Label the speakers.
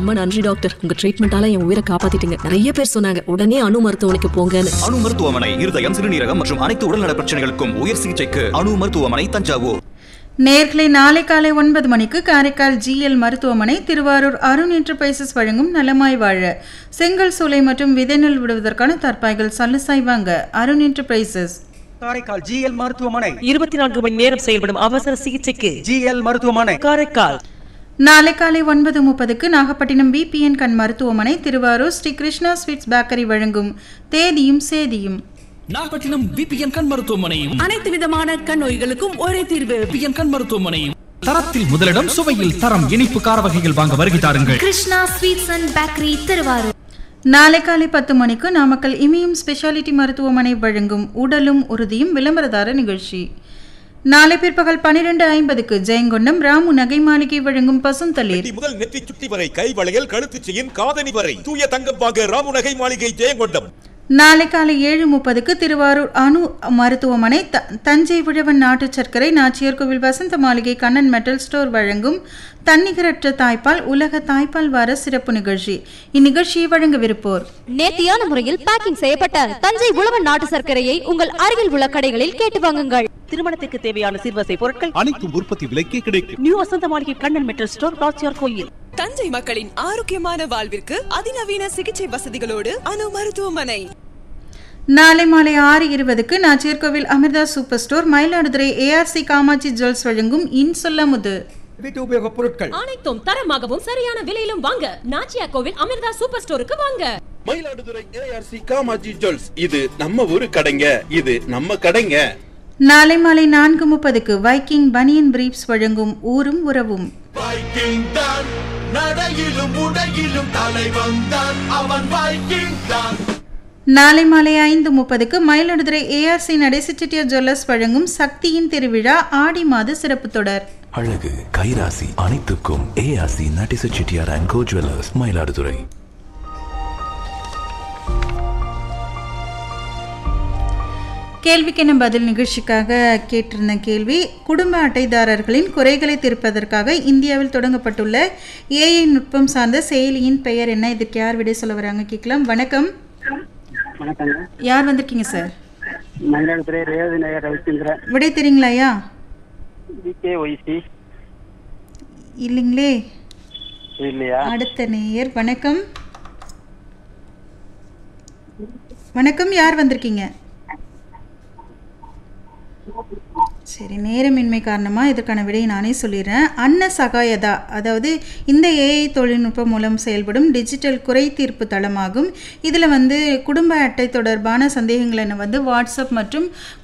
Speaker 1: ரொம்ப நன்றி டாக்டர் உங்க ட்ரீட்மெண்டால என் உயிரை காப்பாத்திட்டீங்க நிறைய பேர் சொன்னாங்க உடனே அணு மருத்துவமனைக்கு போங்கன்னு
Speaker 2: அணு மருத்துவமனை இருதயம் சிறுநீரகம் மற்றும் அனைத்து உடல்நல பிரச்சனைகளுக்கும் உயர் சிகிச்சைக்கு அணு மருத்துவமனை தஞ்சாவூர்
Speaker 3: நேர்களை நாளை காலை ஒன்பது மணிக்கு காரைக்கால் ஜிஎல் மருத்துவமனை திருவாரூர் அருண் என்டர்பிரைசஸ் வழங்கும் நலமாய் வாழ செங்கல் சூளை மற்றும் விதைநெல் விடுவதற்கான தற்பாய்கள் சல்லுசாய் வாங்க அருண் என்டர்பிரைசஸ்
Speaker 4: காரைக்கால் ஜிஎல் மருத்துவமனை
Speaker 5: இருபத்தி நான்கு மணி நேரம் செயல்படும் அவசர சிகிச்சைக்கு
Speaker 4: ஜிஎல் மருத்துவமனை
Speaker 5: காரைக்கால்
Speaker 3: நாளை காலை ஒன்பது முப்பதுக்கு நாகப்பட்டினம் பிபிஎன் கண் மருத்துவமனை திருவாரூர் ஸ்ரீ கிருஷ்ணா ஸ்வீட்ஸ் பேக்கரி வழங்கும் தேதியும் சேதியும்
Speaker 6: நாகப்பட்டினம் பிபிஎன் கண் மருத்துவமனையும்
Speaker 7: அனைத்து விதமான கண் நோய்களுக்கும் ஒரே தீர்வு
Speaker 6: பிபிஎன் கண் மருத்துவமனையும் தரத்தில் முதலிடம் சுவையில் தரம் இனிப்பு கார வகைகள் வாங்க வருகை தாருங்கள்
Speaker 8: Krishna sweets and bakery Thiruvarur
Speaker 3: நாளை காலை பத்து மணிக்கு நாமக்கல் இமியும் ஸ்பெஷாலிட்டி மருத்துவமனை வழங்கும் உடலும் உறுதியும் விளம்பரதார நிகழ்ச்சி நாளை பிற்பகல் பன்னிரெண்டு ஐம்பதுக்கு ஜெயங்கொண்டம் ராமு நகை மாளிகை வழங்கும் பசுந்தளிர்
Speaker 9: நெத்தி முதல் நெற்றி சுட்டி வரை கை வளையல் கழுத்து செயின் காதணி வரை தூய தங்கம் வாங்க ராமுநகை மாளிகை ஜெயங்கொண்டம்
Speaker 3: நாளை காலை ஏழு முப்பதுக்கு திருவாரூர் அணு மருத்துவமனை த தஞ்சை விழவன் நாட்டு சர்க்கரை நாச்சியார் கோவில் வசந்த மாளிகை கண்ணன் மெட்டல் ஸ்டோர் வழங்கும் தன்னிகரற்ற தாய்ப்பால் உலக தாய்ப்பால் வார சிறப்பு நிகழ்ச்சி இந்நிகழ்ச்சியை வழங்கவிருப்போர்
Speaker 8: நேர்த்தியான முறையில் பேக்கிங் செய்யப்பட்ட தஞ்சை உழவன் நாட்டு சர்க்கரையை உங்கள் அருகில் உள்ள கடைகளில் கேட்டு வாங்குங்கள்
Speaker 5: திருமணத்துக்கு தேவையான சிறுவசை பொருட்கள்
Speaker 9: அனைத்தும் உற்பத்தி விலைக்கே கிடைக்கும்
Speaker 5: நியூ வசந்த மாளிகை கண்ணன் மெட்டல் ஸ்டோர் ராச்சியார் கோயில்
Speaker 7: தஞ்சை மக்களின் ஆரோக்கியமான வாழ்விற்கு அதிநவீன சிகிச்சை வசதிகளோடு அணு மருத்துவமனை
Speaker 3: நாளை மாலை ஆறு இருபதுக்கு Nachiyarkoil Amirtha super store Mayiladuthurai A R C Kamatchi jewels வழங்கும் இன்சொல்லமுது
Speaker 4: வீட்டு உபயோகப் பொருட்கள்
Speaker 10: அனைத்தும் தரமாகவும் சரியான விலையிலும் வாங்க நாச்சியா கோவில் அமிர்தா சூப்பர் ஸ்டோருக்கு வாங்க
Speaker 9: மயிலாடுதுறை ஏஆர்சி காமாஜி ஜுவல்ஸ் இது நம்ம ஊரு கடைங்க இது நம்ம கடைங்க
Speaker 3: நாளை மாலை நான்கு முப்பதுக்கு வைக்கிங் பனியன் பிரீப்ஸ் வழங்கும் ஊரும் உறவும்
Speaker 9: வைக்கிங் தான் நடையிலும் உடையிலும் தலைவன் தான் அவன் வைக்கிங் தான்
Speaker 3: நாளை மாலை ஐந்து முப்பதுக்கு மயிலாடுதுறை ஏஆர்சி நடேச செட்டியார் ஜுவல்லர்ஸ் வழங்கும் சக்தியின் திருவிழா ஆடி மாத சிறப்பு தொடர்
Speaker 11: அழகு கைராசி அனைத்துக்கும் ஏஆசி நட்டிச Chettiar and co jewellers Mayiladuthurai
Speaker 3: கேள்விக்கென பதில் நிகழ்ச்சிக்காக கேட்டிருந்த கேள்வி குடும்ப அட்டைதாரர்களின் குறைகளை தீர்ப்பதற்காக இந்தியாவில் தொடங்கப்பட்டுள்ள ஏஐ நுட்பம் சார்ந்த செயலியின் பெயர் என்ன இதுக்கு யார் விடை சொல்ல வராங்க கேட்கலாம் வணக்கம்
Speaker 4: வணக்கங்க
Speaker 3: யார் வந்திருக்கீங்க சார்
Speaker 4: மயிலாடுதுறை ரேவதி நகர் ரவிச்சந்திரன்
Speaker 3: விடை தெரியுங்களாயா
Speaker 4: பிகே ஒய்சி
Speaker 3: இல்லைங்களே
Speaker 4: இல்லையா
Speaker 3: அடுத்த நேயர் வணக்கம் வணக்கம் யார் வந்திருக்கீங்க சரி நேரமின்மை காரணமாக இதற்கான விடையை நானே சொல்லிடுறேன் அன்ன சகாயதா அதாவது இந்த ஏஐ தொழில்நுட்பம் மூலம் செயல்படும் டிஜிட்டல் குறை தீர்ப்பு தளமாகும் இதில் வந்து குடும்ப அட்டை தொடர்பான சந்தேகங்களை வந்து வாட்ஸ்அப் மற்றும்